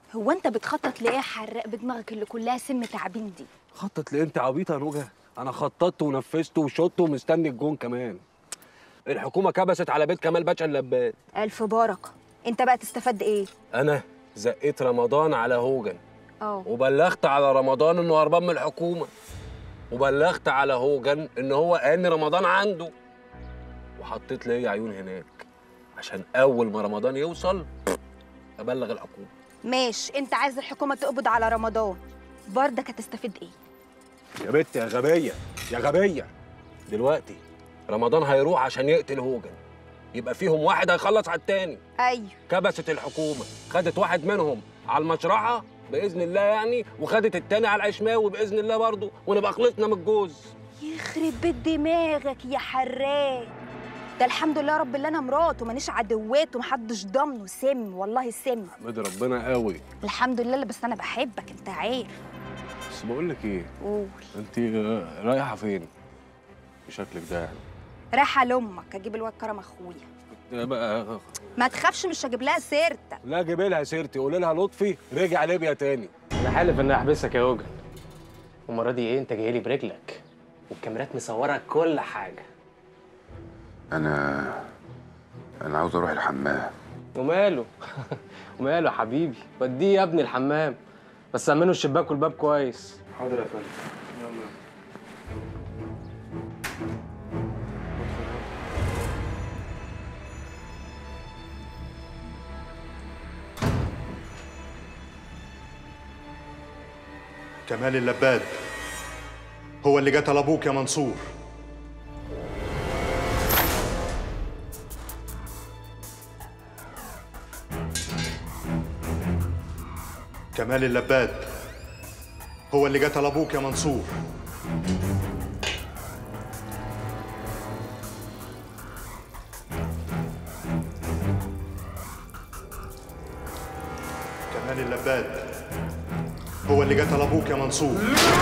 هو انت بتخطط لايه يا حراق بدماغك اللي كلها سم تعبين دي خطط ليه انت عبيطه يا نوجه انا خططت ونفذت وشطت ومستني الجون كمان الحكومه كبست على بيت كمال باشا اللباد الف بركه انت بقى تستفاد ايه انا زقيت رمضان على هوجن اه وبلغت على رمضان انه هربان من الحكومه وبلغت على هوجن ان هو ان رمضان عنده وحطيت لي عيون هناك عشان اول ما رمضان يوصل ابلغ الحكومه ماشي انت عايز الحكومه تقبض على رمضان بردك هتستفيد ايه يا بت يا غبيه يا غبيه دلوقتي رمضان هيروح عشان يقتل هوجن يبقى فيهم واحد هيخلص على التاني ايوه كبست الحكومه خدت واحد منهم على المشرحه باذن الله يعني وخدت التاني على العشماوي باذن الله برضه ونبقى خلصنا من الجوز يخرب بيت دماغك يا حراق ده الحمد لله رب اللي انا مرات ومانيش عدوات ومحدش ضامنه سم والله سم احمد ربنا قوي الحمد لله بس انا بحبك انت عارف بس بقول لك ايه قول انت رايحه فين بشكلك ده يعني رايحه لامك اجيب الواد كرم اخويا يا بقى ما تخافش مش هجيب لها سيرتك لا جيبي لها سيرتي قولي لها لطفي رجع ليبيا تاني انا حالف اني احبسك يا هوجن المره دي ايه انت جاي لي برجلك والكاميرات مصوره كل حاجه انا انا عاوز اروح الحمام وماله وماله يا حبيبي وديه يا ابني الحمام بس امنوا الشباك والباب كويس حاضر يا فندم كمال اللباد هو اللي قتل ابوك يا منصور كمال اللباد هو اللي قتل ابوك يا منصور كمال اللباد هو اللي قتل ابوك يا منصور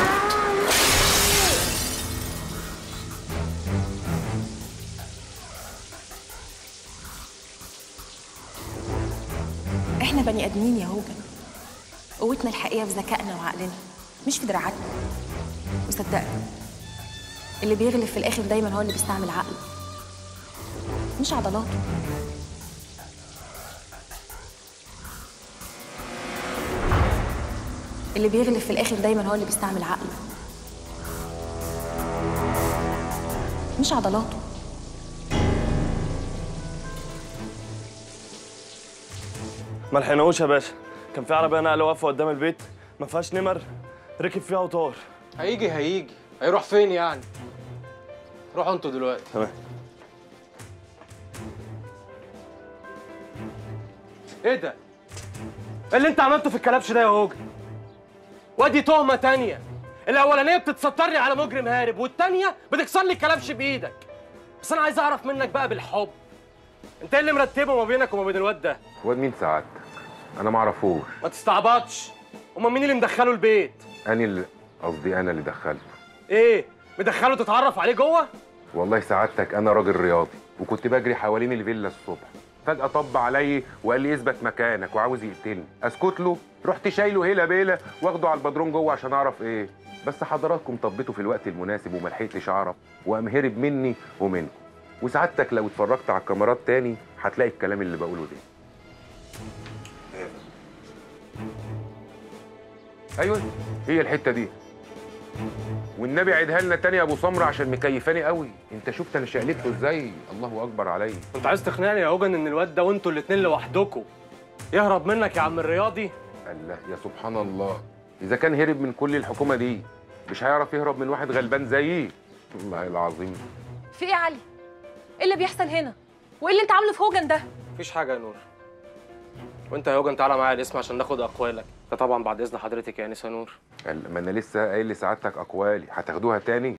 احنا بني ادمين يا هوجن قوتنا الحقيقيه في ذكائنا وعقلنا مش في دراعاتنا وصدقني اللي بيغلب في الاخر دايما هو اللي بيستعمل عقله مش عضلاته اللي بيغلب في الاخر دايما هو اللي بيستعمل عقله مش عضلاته ما لحقناهوش يا باشا كان في عربيه نقل واقفه قدام البيت ما فيهاش نمر ركب فيها وطار هيجي هيجي هيروح فين يعني روحوا انتوا دلوقتي تمام ايه ده ايه اللي انت عملته في الكلبش ده يا هوجن وادي تهمه تانية الاولانيه بتتسترني على مجرم هارب والتانية بتكسر لي الكلبش بايدك بس انا عايز اعرف منك بقى بالحب انت ايه اللي مرتبه ما بينك وما بين الواد ده واد مين سعادتك انا ما اعرفوش ما تستعبطش امال مين اللي مدخله البيت انا اللي قصدي انا اللي دخلته ايه مدخله تتعرف عليه جوه والله سعادتك انا راجل رياضي وكنت بجري حوالين الفيلا الصبح فجأة طب علي وقال لي اثبت مكانك وعاوز يقتلني اسكت له رحت شايله هيلا بيلا واخده على البدرون جوه عشان اعرف ايه بس حضراتكم طبيته في الوقت المناسب وما لحقتش اعرف وقام هرب مني ومنكم وسعادتك لو اتفرجت على الكاميرات تاني هتلاقي الكلام اللي بقوله ده ايوه هي الحته دي والنبي عيدها لنا تاني يا ابو سمره عشان مكيفاني قوي انت شفت انا شقلبته ازاي الله اكبر عليا انت عايز تقنعني يا هوجن ان الواد ده وانتوا الاتنين لوحدكم يهرب منك يا عم الرياضي الله يا سبحان الله اذا كان هرب من كل الحكومه دي مش هيعرف يهرب من واحد غلبان زيي والله العظيم في ايه يا علي ايه اللي بيحصل هنا وايه اللي انت عامله في هوجن ده مفيش حاجه يا نور وانت يا هوجن تعالى معايا الاسم عشان ناخد اقوالك ده طبعا بعد اذن حضرتك يا انسه نور قال- ما انا لسه قايل لسعادتك اقوالي هتاخدوها تاني